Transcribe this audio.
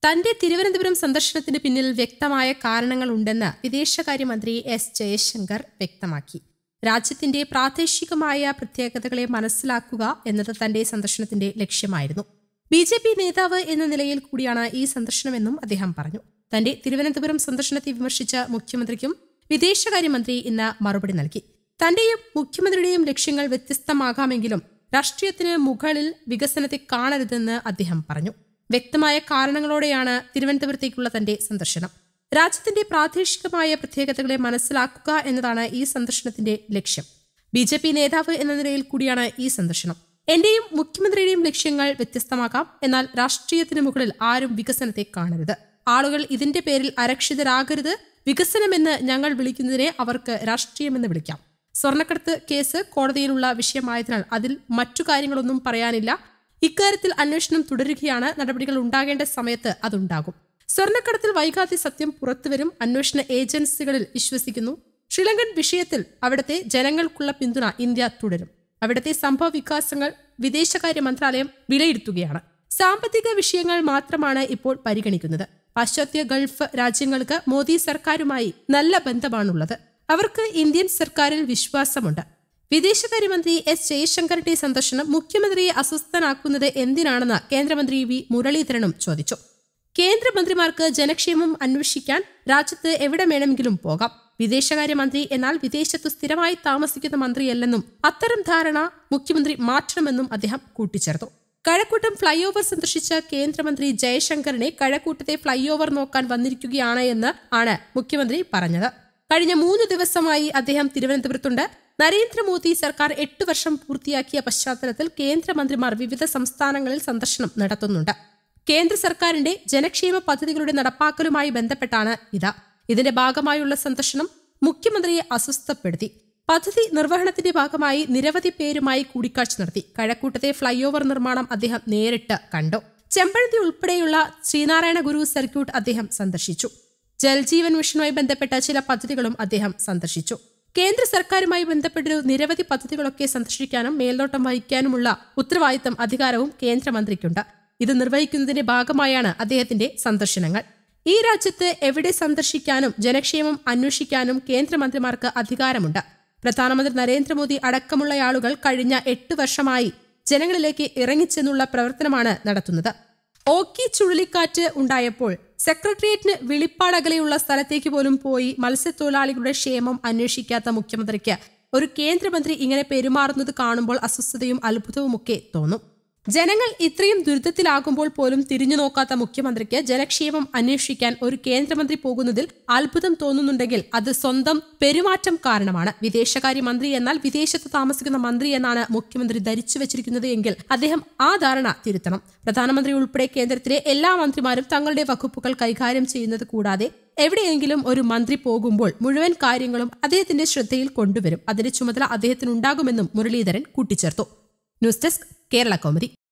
തന്റെ തിരുവനന്തപുരം സന്ദർശനത്തിന് പിന്നിൽ വ്യക്തമായ കാരണങ്ങളുണ്ടെന്ന് വിദേശകാര്യമന്ത്രി എസ് ജയശങ്കർ വ്യക്തമാക്കി രാജ്യത്തിന്റെ പ്രാദേശികമായ പ്രത്യേകതകളെ മനസ്സിലാക്കുക എന്നത് തന്റെ സന്ദർശനത്തിന്റെ ലക്ഷ്യമായിരുന്നു ബി ജെ പി നേതാവ് എന്ന നിലയിൽ കൂടിയാണ് ഈ സന്ദർശനമെന്നും അദ്ദേഹം പറഞ്ഞു തന്റെ തിരുവനന്തപുരം സന്ദർശനത്തെ വിമർശിച്ച മുഖ്യമന്ത്രിക്കും വിദേശകാര്യമന്ത്രി ഇന്ന് മറുപടി നൽകി തന്റെയും മുഖ്യമന്ത്രിയുടെയും ലക്ഷ്യങ്ങൾ വ്യത്യസ്തമാകാമെങ്കിലും രാഷ്ട്രീയത്തിന് മുകളിൽ വികസനത്തെ കാണരുതെന്ന് അദ്ദേഹം പറഞ്ഞു വ്യക്തമായ കാരണങ്ങളോടെയാണ് തിരുവനന്തപുരത്തേക്കുള്ള തന്റെ സന്ദർശനം രാജ്യത്തിന്റെ പ്രാദേശികമായ പ്രത്യേകതകളെ മനസ്സിലാക്കുക എന്നതാണ് ഈ സന്ദർശനത്തിന്റെ ലക്ഷ്യം ബി ജെ പി നേതാവ് എന്ന നിലയിൽ കൂടിയാണ് ഈ സന്ദർശനം എന്റെയും മുഖ്യമന്ത്രിയുടെയും ലക്ഷ്യങ്ങൾ വ്യത്യസ്തമാകാം എന്നാൽ രാഷ്ട്രീയത്തിന് മുകളിൽ ആരും വികസനത്തെ കാണരുത് ആളുകൾ ഇതിന്റെ പേരിൽ അരക്ഷിതരാകരുത് വികസനമെന്ന് ഞങ്ങൾ വിളിക്കുന്നതിനെ അവർക്ക് രാഷ്ട്രീയമെന്ന് വിളിക്കാം സ്വർണ്ണക്കടത്ത് കേസ് കോടതിയിലുള്ള വിഷയമായതിനാൽ അതിൽ മറ്റു കാര്യങ്ങളൊന്നും പറയാനില്ല ഇക്കാര്യത്തിൽ അന്വേഷണം തുടരുകയാണ് നടപടികൾ ഉണ്ടാകേണ്ട സമയത്ത് അതുണ്ടാകും സ്വർണ്ണക്കടത്തിൽ വൈകാതെ സത്യം പുറത്തുവരും അന്വേഷണ ഏജൻസികളിൽ വിശ്വസിക്കുന്നു ശ്രീലങ്കൻ വിഷയത്തിൽ അവിടുത്തെ ജനങ്ങൾക്കുള്ള പിന്തുണ ഇന്ത്യ തുടരും അവിടുത്തെ സംഭവ വികാസങ്ങൾ വിദേശകാര്യ മന്ത്രാലയം വിലയിരുത്തുകയാണ് സാമ്പത്തിക വിഷയങ്ങൾ മാത്രമാണ് ഇപ്പോൾ പരിഗണിക്കുന്നത് പാശ്ചാത്യ ഗൾഫ് രാജ്യങ്ങൾക്ക് മോദി സർക്കാരുമായി നല്ല ബന്ധമാണുള്ളത് അവർക്ക് ഇന്ത്യൻ സർക്കാരിൽ വിശ്വാസമുണ്ട് വിദേശകാര്യമന്ത്രി എസ് ജയശങ്കറിന്റെ സന്ദർശനം മുഖ്യമന്ത്രിയെ അസ്വസ്ഥനാക്കുന്നത് എന്തിനാണെന്ന് കേന്ദ്രമന്ത്രി വി മുരളീധരനും ചോദിച്ചു കേന്ദ്രമന്ത്രിമാർക്ക് ജനക്ഷേമം അന്വേഷിക്കാൻ രാജ്യത്ത് എവിടെ വേണമെങ്കിലും പോകാം വിദേശകാര്യമന്ത്രി എന്നാൽ വിദേശത്ത് സ്ഥിരമായി താമസിക്കുന്ന മന്ത്രിയല്ലെന്നും അത്തരം ധാരണ മുഖ്യമന്ത്രി മാറ്റണമെന്നും അദ്ദേഹം കൂട്ടിച്ചേർത്തു കഴക്കൂട്ടം ഫ്ളൈ ഓവർ സന്ദർശിച്ച കേന്ദ്രമന്ത്രി ജയശങ്കറിനെ കഴക്കൂട്ടത്തെ ഫ്ളൈ ഓവർ നോക്കാൻ വന്നിരിക്കുകയാണ് എന്ന് ആണ് മുഖ്യമന്ത്രി പറഞ്ഞത് കഴിഞ്ഞ മൂന്ന് ദിവസമായി അദ്ദേഹം തിരുവനന്തപുരത്തുണ്ട് നരേന്ദ്രമോദി സർക്കാർ എട്ട് വർഷം പൂർത്തിയാക്കിയ പശ്ചാത്തലത്തിൽ കേന്ദ്രമന്ത്രിമാർ വിവിധ സംസ്ഥാനങ്ങളിൽ സന്ദർശനം നടത്തുന്നുണ്ട് കേന്ദ്ര സർക്കാരിന്റെ ജനക്ഷേമ പദ്ധതികളുടെ നടപ്പാക്കലുമായി ബന്ധപ്പെട്ടാണ് ഇത് ഇതിന്റെ ഭാഗമായുള്ള സന്ദർശനം മുഖ്യമന്ത്രിയെ അസ്വസ്ഥപ്പെടുത്തി പദ്ധതി നിർവഹണത്തിന്റെ ഭാഗമായി നിരവധി പേരുമായി കൂടിക്കാഴ്ച നടത്തി കഴക്കൂട്ടത്തെ ഫ്ളൈ ഓവർ നിർമ്മാണം അദ്ദേഹം നേരിട്ട് കണ്ടു ചെമ്പഴന്തി ഉൾപ്പെടെയുള്ള ശ്രീനാരായണ ഗുരു സർക്യൂട്ട് അദ്ദേഹം സന്ദർശിച്ചു ജൽജീവൻ മിഷനുമായി ബന്ധപ്പെട്ട ചില പദ്ധതികളും അദ്ദേഹം സന്ദർശിച്ചു കേന്ദ്ര സർക്കാരുമായി ബന്ധപ്പെട്ടൊരു നിരവധി പദ്ധതികളൊക്കെ സന്ദർശിക്കാനും മേൽനോട്ടം വഹിക്കാനുമുള്ള ഉത്തരവാദിത്തം അധികാരവും കേന്ദ്രമന്ത്രിക്കുണ്ട് ഇത് നിർവഹിക്കുന്നതിന്റെ ഭാഗമായാണ് അദ്ദേഹത്തിന്റെ സന്ദർശനങ്ങൾ ഈ രാജ്യത്ത് എവിടെ സന്ദർശിക്കാനും ജനക്ഷേമം അന്വേഷിക്കാനും കേന്ദ്രമന്ത്രിമാർക്ക് അധികാരമുണ്ട് പ്രധാനമന്ത്രി നരേന്ദ്രമോദി അടക്കമുള്ള ആളുകൾ കഴിഞ്ഞ എട്ട് വർഷമായി ജനങ്ങളിലേക്ക് ഇറങ്ങിച്ചെന്നുള്ള പ്രവർത്തനമാണ് നടത്തുന്നത് ഓക്കി ചുഴലിക്കാറ്റ് ഉണ്ടായപ്പോൾ സെക്രട്ടേറിയറ്റിന് വിളിപ്പാടകലെയുള്ള സ്ഥലത്തേക്ക് പോലും പോയി മത്സ്യത്തൊഴിലാളികളുടെ ക്ഷേമം അന്വേഷിക്കാത്ത മുഖ്യമന്ത്രിക്ക് ഒരു കേന്ദ്രമന്ത്രി ഇങ്ങനെ പെരുമാറുന്നത് കാണുമ്പോൾ അസ്വസ്ഥതയും അത്ഭുതവുമൊക്കെ തോന്നും ജനങ്ങൾ ഇത്രയും ദുരിതത്തിലാകുമ്പോൾ പോലും തിരിഞ്ഞു നോക്കാത്ത മുഖ്യമന്ത്രിക്ക് ജനക്ഷേമം അന്വേഷിക്കാൻ ഒരു കേന്ദ്രമന്ത്രി പോകുന്നതിൽ അത്ഭുതം തോന്നുന്നുണ്ടെങ്കിൽ അത് സ്വന്തം പെരുമാറ്റം കാരണമാണ് വിദേശകാര്യമന്ത്രി എന്നാൽ വിദേശത്ത് താമസിക്കുന്ന മന്ത്രി എന്നാണ് മുഖ്യമന്ത്രി ധരിച്ചു വെച്ചിരിക്കുന്നത് എങ്കിൽ അദ്ദേഹം ആ ധാരണ തിരുത്തണം പ്രധാനമന്ത്രി ഉൾപ്പെടെ കേന്ദ്രത്തിലെ എല്ലാ മന്ത്രിമാരും തങ്ങളുടെ വകുപ്പുകൾ കൈകാര്യം ചെയ്യുന്നത് കൂടാതെ എവിടെയെങ്കിലും ഒരു മന്ത്രി പോകുമ്പോൾ മുഴുവൻ കാര്യങ്ങളും അദ്ദേഹത്തിന്റെ ശ്രദ്ധയിൽ കൊണ്ടുവരും അതിന്റെ ചുമതല അദ്ദേഹത്തിനുണ്ടാകുമെന്നും മുരളീധരൻ കൂട്ടിച്ചേർത്തു ന്യൂസ് ഡെസ്ക് കേരള കോമതി